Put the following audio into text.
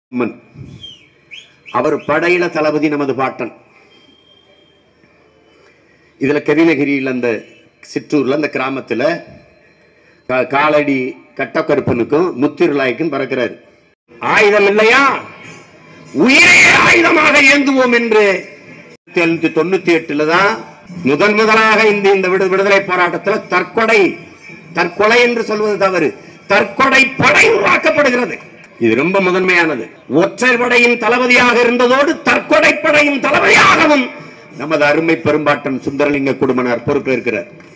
அம்மன் அவர் படையில தளபதி நமது பாட்டன் இதுல கரிநகிரியில் அந்த சிற்றூர்ல அந்த கிராமத்துல கா- காலடி கட்டக்கருப்பனுக்கும் முத்திருளாய்க்கும் பறக்கிறாரு ஆயுதம் இல்லையா உயிரே ஆயுதமாக ஏந்துவோம் என்று எழுநூத்தி தொண்ணூத்தி எட்டுல தான் முதன் முதலாக இந்த இந்த விடு- விடுதலை போராட்டத்தில் தற்கொலை தற்கொலை என்று சொல்வது தவறு தற்கொலை படை உருவாக்கப்படுகிறது இது ரொம்ப முதன்மையானது ஒற்றை படையின் தளபதியாக இருந்ததோடு தற்கொலை படையின் தளபதியாகவும் நமது அருமை பெரும்பாட்டன் சுந்தரலிங்க குடும்பனார் பொறுப்பேற்கிறார்